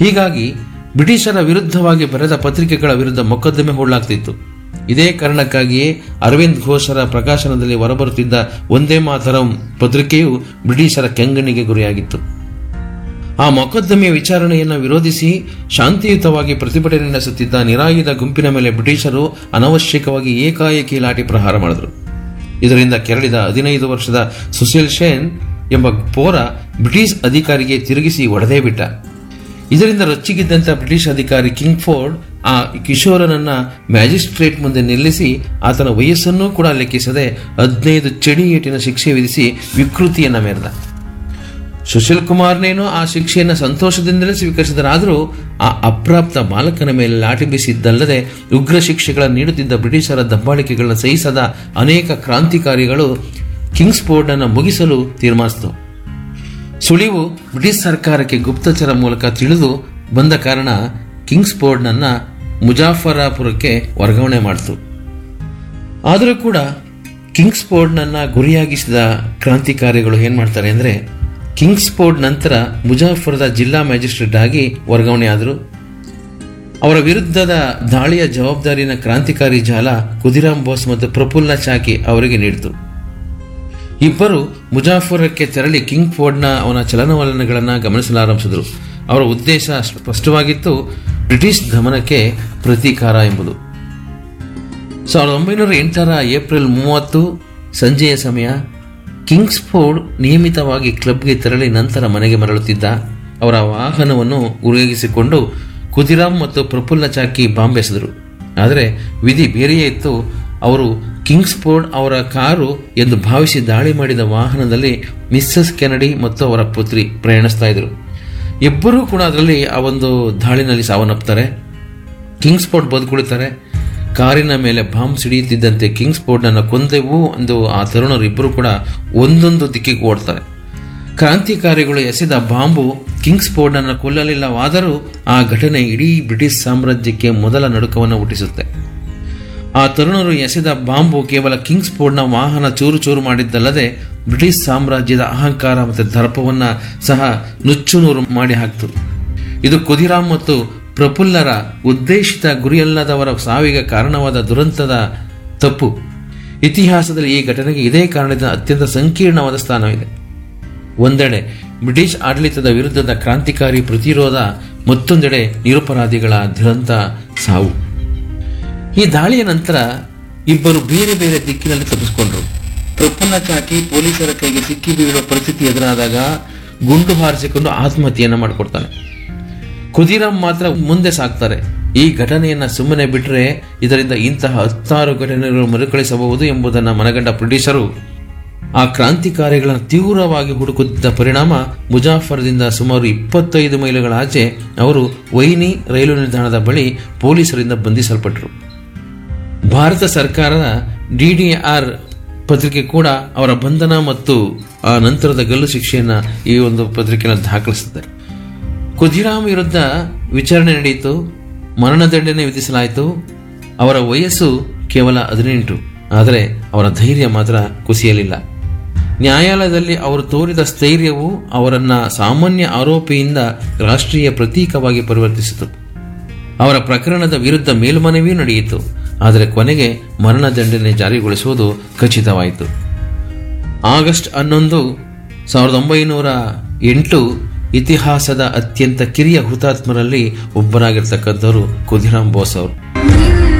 ಹೀಗಾಗಿ ಬ್ರಿಟಿಷರ ವಿರುದ್ಧವಾಗಿ ಬರೆದ ಪತ್ರಿಕೆಗಳ ವಿರುದ್ಧ ಮೊಕದ್ದಮೆ ಹೂಡಲಾಗ್ತಿತ್ತು ಇದೇ ಕಾರಣಕ್ಕಾಗಿಯೇ ಅರವಿಂದ್ ಘೋಷರ ಪ್ರಕಾಶನದಲ್ಲಿ ಹೊರಬರುತ್ತಿದ್ದ ಒಂದೇ ಮಾತರಂ ಪತ್ರಿಕೆಯು ಬ್ರಿಟಿಷರ ಕೆಂಗಣಿಗೆ ಗುರಿಯಾಗಿತ್ತು ಆ ಮೊಕದ್ದಮೆಯ ವಿಚಾರಣೆಯನ್ನು ವಿರೋಧಿಸಿ ಶಾಂತಿಯುತವಾಗಿ ಪ್ರತಿಭಟನೆ ನಡೆಸುತ್ತಿದ್ದ ನಿರಾಯುಧ ಗುಂಪಿನ ಮೇಲೆ ಬ್ರಿಟಿಷರು ಅನವಶ್ಯಕವಾಗಿ ಏಕಾಏಕಿ ಲಾಠಿ ಪ್ರಹಾರ ಮಾಡಿದರು ಇದರಿಂದ ಕೆರಳಿದ ಹದಿನೈದು ವರ್ಷದ ಸುಶೀಲ್ ಶೇನ್ ಎಂಬ ಪೋರ ಬ್ರಿಟಿಷ್ ಅಧಿಕಾರಿಗೆ ತಿರುಗಿಸಿ ಒಡೆದೇ ಬಿಟ್ಟ ಇದರಿಂದ ರೊಚ್ಚಿಗಿದ್ದಂಥ ಬ್ರಿಟಿಷ್ ಅಧಿಕಾರಿ ಕಿಂಗ್ಫೋರ್ಡ್ ಆ ಕಿಶೋರನನ್ನ ಮ್ಯಾಜಿಸ್ಟ್ರೇಟ್ ಮುಂದೆ ನಿಲ್ಲಿಸಿ ಆತನ ವಯಸ್ಸನ್ನೂ ಕೂಡ ಲೆಕ್ಕಿಸದೆ ಹದಿನೈದು ಚಡಿ ಏಟಿನ ಶಿಕ್ಷೆ ವಿಧಿಸಿ ವಿಕೃತಿಯನ್ನ ಮೆರೆದ ಸುಶೀಲ್ ಕುಮಾರ್ನೇನೋ ಆ ಶಿಕ್ಷೆಯನ್ನು ಸಂತೋಷದಿಂದಲೇ ಸ್ವೀಕರಿಸಿದರಾದರೂ ಆ ಅಪ್ರಾಪ್ತ ಬಾಲಕನ ಮೇಲೆ ಲಾಠಿ ಬೀಸಿದ್ದಲ್ಲದೆ ಉಗ್ರ ಶಿಕ್ಷೆಗಳ ನೀಡುತ್ತಿದ್ದ ಬ್ರಿಟಿಷರ ದಬ್ಬಾಳಿಕೆಗಳನ್ನು ಸಹಿಸದ ಅನೇಕ ಕ್ರಾಂತಿಕಾರಿಗಳು ಕಿಂಗ್ಸ್ಫೋರ್ಡ್ ಅನ್ನು ಮುಗಿಸಲು ತೀರ್ಮಾನಿಸಿತು ಸುಳಿವು ಬ್ರಿಟಿಷ್ ಸರ್ಕಾರಕ್ಕೆ ಗುಪ್ತಚರ ಮೂಲಕ ತಿಳಿದು ಬಂದ ಕಾರಣ ಕಿಂಗ್ಸ್ಫೋರ್ಡ್ನನ್ನ ಮುಜಾಫರಾಪುರಕ್ಕೆ ವರ್ಗಾವಣೆ ಮಾಡಿತು ಆದರೂ ಕೂಡ ಕಿಂಗ್ಸ್ಫೋರ್ಡ್ನನ್ನ ಗುರಿಯಾಗಿಸಿದ ಕ್ರಾಂತಿಕಾರಿಗಳು ಏನ್ ಮಾಡ್ತಾರೆ ಅಂದ್ರೆ ಕಿಂಗ್ಸ್ಫೋರ್ಡ್ ನಂತರ ಮುಜಾಫರದ ಜಿಲ್ಲಾ ಮ್ಯಾಜಿಸ್ಟ್ರೇಟ್ ಆಗಿ ವರ್ಗಾವಣೆ ಆದರು ಅವರ ವಿರುದ್ಧದ ದಾಳಿಯ ಜವಾಬ್ದಾರಿನ ಕ್ರಾಂತಿಕಾರಿ ಜಾಲ ಕುದಿರಾಮ್ ಬೋಸ್ ಮತ್ತು ಪ್ರಫುಲ್ಲ ಚಾಕಿ ಅವರಿಗೆ ನೀಡಿತು ಇಬ್ಬರು ಮುಜಾಫರಕ್ಕೆ ತೆರಳಿ ಕಿಂಗ್ ಫೋರ್ಡ್ನ ಅವನ ಚಲನವಲನಗಳನ್ನು ಗಮನಿಸಲಾರಂಭಿಸಿದರು ಅವರ ಉದ್ದೇಶ ಸ್ಪಷ್ಟವಾಗಿತ್ತು ಬ್ರಿಟಿಷ್ ದಮನಕ್ಕೆ ಪ್ರತೀಕಾರ ಎಂಬುದು ಸಾವಿರದ ಒಂಬೈನೂರ ಎಂಟರ ಏಪ್ರಿಲ್ ಮೂವತ್ತು ಸಂಜೆಯ ಸಮಯ ಕಿಂಗ್ಸ್ಫೋರ್ಡ್ ನಿಯಮಿತವಾಗಿ ಕ್ಲಬ್ಗೆ ತೆರಳಿ ನಂತರ ಮನೆಗೆ ಮರಳುತ್ತಿದ್ದ ಅವರ ವಾಹನವನ್ನು ಉಪಯೋಗಿಸಿಕೊಂಡು ಕುದಿರಾಮ್ ಮತ್ತು ಪ್ರಫುಲ್ಲ ಚಾಕಿ ಬಾಂಬೆಸೆದರು ಆದರೆ ವಿಧಿ ಬೇರೆಯೇ ಇತ್ತು ಅವರು ಕಿಂಗ್ಸ್ಫೋರ್ಡ್ ಅವರ ಕಾರು ಎಂದು ಭಾವಿಸಿ ದಾಳಿ ಮಾಡಿದ ವಾಹನದಲ್ಲಿ ಮಿಸ್ಸಸ್ ಕೆನಡಿ ಮತ್ತು ಅವರ ಪುತ್ರಿ ಪ್ರಯಾಣಿಸ್ತಾ ಇದ್ರು ಇಬ್ಬರೂ ಕೂಡ ಅದರಲ್ಲಿ ಆ ಒಂದು ದಾಳಿನಲ್ಲಿ ಸಾವನ್ನಪ್ತಾರೆ ಕಿಂಗ್ಸ್ಫೋರ್ಡ್ ಬದುಕುಳಿತಾರೆ ಕಾರಿನ ಮೇಲೆ ಬಾಂಬ್ ಸಿಡಿಯುತ್ತಿದ್ದಂತೆ ಕಿಂಗ್ಸ್ಫೋರ್ಡ್ನನ್ನು ಕೊಂದೆವು ಎಂದು ಆ ತರುಣರು ಇಬ್ಬರು ಕೂಡ ಒಂದೊಂದು ದಿಕ್ಕಿಗೆ ಓಡ್ತಾರೆ ಕ್ರಾಂತಿಕಾರಿಗಳು ಎಸೆದ ಬಾಂಬು ಕಿಂಗ್ಸ್ಫೋರ್ಡ್ನನ್ನು ಕೊಲ್ಲಲಿಲ್ಲವಾದರೂ ಆ ಘಟನೆ ಇಡೀ ಬ್ರಿಟಿಷ್ ಸಾಮ್ರಾಜ್ಯಕ್ಕೆ ಮೊದಲ ನಡುಕವನ್ನು ಹುಟ್ಟಿಸುತ್ತೆ ಆ ತರುಣರು ಎಸೆದ ಬಾಂಬು ಕೇವಲ ಕಿಂಗ್ಸ್ಫೋರ್ಡ್ನ ವಾಹನ ಚೂರು ಚೂರು ಮಾಡಿದ್ದಲ್ಲದೆ ಬ್ರಿಟಿಷ್ ಸಾಮ್ರಾಜ್ಯದ ಅಹಂಕಾರ ಮತ್ತು ದರ್ಪವನ್ನ ಸಹ ನುಚ್ಚುನೂರು ಮಾಡಿ ಹಾಕ್ತು ಇದು ಕುದಿರಾಮ್ ಮತ್ತು ಪ್ರಫುಲ್ಲರ ಉದ್ದೇಶಿತ ಗುರಿಯಲ್ಲದವರ ಸಾವಿಗೆ ಕಾರಣವಾದ ದುರಂತದ ತಪ್ಪು ಇತಿಹಾಸದಲ್ಲಿ ಈ ಘಟನೆಗೆ ಇದೇ ಕಾರಣದಿಂದ ಅತ್ಯಂತ ಸಂಕೀರ್ಣವಾದ ಸ್ಥಾನವಿದೆ ಒಂದೆಡೆ ಬ್ರಿಟಿಷ್ ಆಡಳಿತದ ವಿರುದ್ಧದ ಕ್ರಾಂತಿಕಾರಿ ಪ್ರತಿರೋಧ ಮತ್ತೊಂದೆಡೆ ನಿರಪರಾಧಿಗಳ ದುರಂತ ಸಾವು ಈ ದಾಳಿಯ ನಂತರ ಇಬ್ಬರು ಬೇರೆ ಬೇರೆ ದಿಕ್ಕಿನಲ್ಲಿ ತಪ್ಪಿಸಿಕೊಂಡ್ರು ಪ್ರಫುಲ್ಲ ಚಾಕಿ ಪೊಲೀಸರ ಕೈಗೆ ಸಿಕ್ಕಿ ಬೀಳುವ ಪರಿಸ್ಥಿತಿ ಎದುರಾದಾಗ ಗುಂಡು ಹಾರಿಸಿಕೊಂಡು ಆತ್ಮಹತ್ಯೆಯನ್ನ ಮಾಡಿಕೊಡ್ತಾನೆ ಕುದಿರಾಮ್ ಮಾತ್ರ ಮುಂದೆ ಸಾಕ್ತಾರೆ ಈ ಘಟನೆಯನ್ನ ಸುಮ್ಮನೆ ಬಿಟ್ಟರೆ ಇದರಿಂದ ಇಂತಹ ಹತ್ತಾರು ಘಟನೆಗಳು ಮರುಕಳಿಸಬಹುದು ಎಂಬುದನ್ನು ಮನಗಂಡ ಬ್ರಿಟಿಷರು ಆ ಕ್ರಾಂತಿಕಾರಿಗಳನ್ನು ತೀವ್ರವಾಗಿ ಹುಡುಕುತ್ತಿದ್ದ ಪರಿಣಾಮ ಮುಜಾಫರ್ದಿಂದ ಸುಮಾರು ಇಪ್ಪತ್ತೈದು ಮೈಲುಗಳ ಆಚೆ ಅವರು ವೈನಿ ರೈಲು ನಿಲ್ದಾಣದ ಬಳಿ ಪೊಲೀಸರಿಂದ ಬಂಧಿಸಲ್ಪಟ್ಟರು ಭಾರತ ಸರ್ಕಾರದ ಡಿಡಿಆರ್ ಪತ್ರಿಕೆ ಕೂಡ ಅವರ ಬಂಧನ ಮತ್ತು ಆ ನಂತರದ ಗಲ್ಲು ಶಿಕ್ಷೆಯನ್ನ ಈ ಒಂದು ಪತ್ರಿಕೆಯನ್ನು ದಾಖಲಿಸುತ್ತದೆ ಕುದಿರಾಮ್ ವಿರುದ್ಧ ವಿಚಾರಣೆ ನಡೆಯಿತು ಮರಣದಂಡನೆ ವಿಧಿಸಲಾಯಿತು ಅವರ ವಯಸ್ಸು ಕೇವಲ ಹದಿನೆಂಟು ಆದರೆ ಅವರ ಧೈರ್ಯ ಮಾತ್ರ ಕುಸಿಯಲಿಲ್ಲ ನ್ಯಾಯಾಲಯದಲ್ಲಿ ಅವರು ತೋರಿದ ಸ್ಥೈರ್ಯವು ಅವರನ್ನ ಸಾಮಾನ್ಯ ಆರೋಪಿಯಿಂದ ರಾಷ್ಟ್ರೀಯ ಪ್ರತೀಕವಾಗಿ ಪರಿವರ್ತಿಸಿತು ಅವರ ಪ್ರಕರಣದ ವಿರುದ್ಧ ಮೇಲ್ಮನವಿಯೂ ನಡೆಯಿತು ಆದರೆ ಕೊನೆಗೆ ಮರಣದಂಡನೆ ಜಾರಿಗೊಳಿಸುವುದು ಖಚಿತವಾಯಿತು ಆಗಸ್ಟ್ ಹನ್ನೊಂದು ಸಾವಿರದ ಒಂಬೈನೂರ ಎಂಟು ಇತಿಹಾಸದ ಅತ್ಯಂತ ಕಿರಿಯ ಹುತಾತ್ಮರಲ್ಲಿ ಒಬ್ಬರಾಗಿರ್ತಕ್ಕಂಥವರು ಕುದಿರಾಮ್ ಬೋಸ್ ಅವರು ನೀನು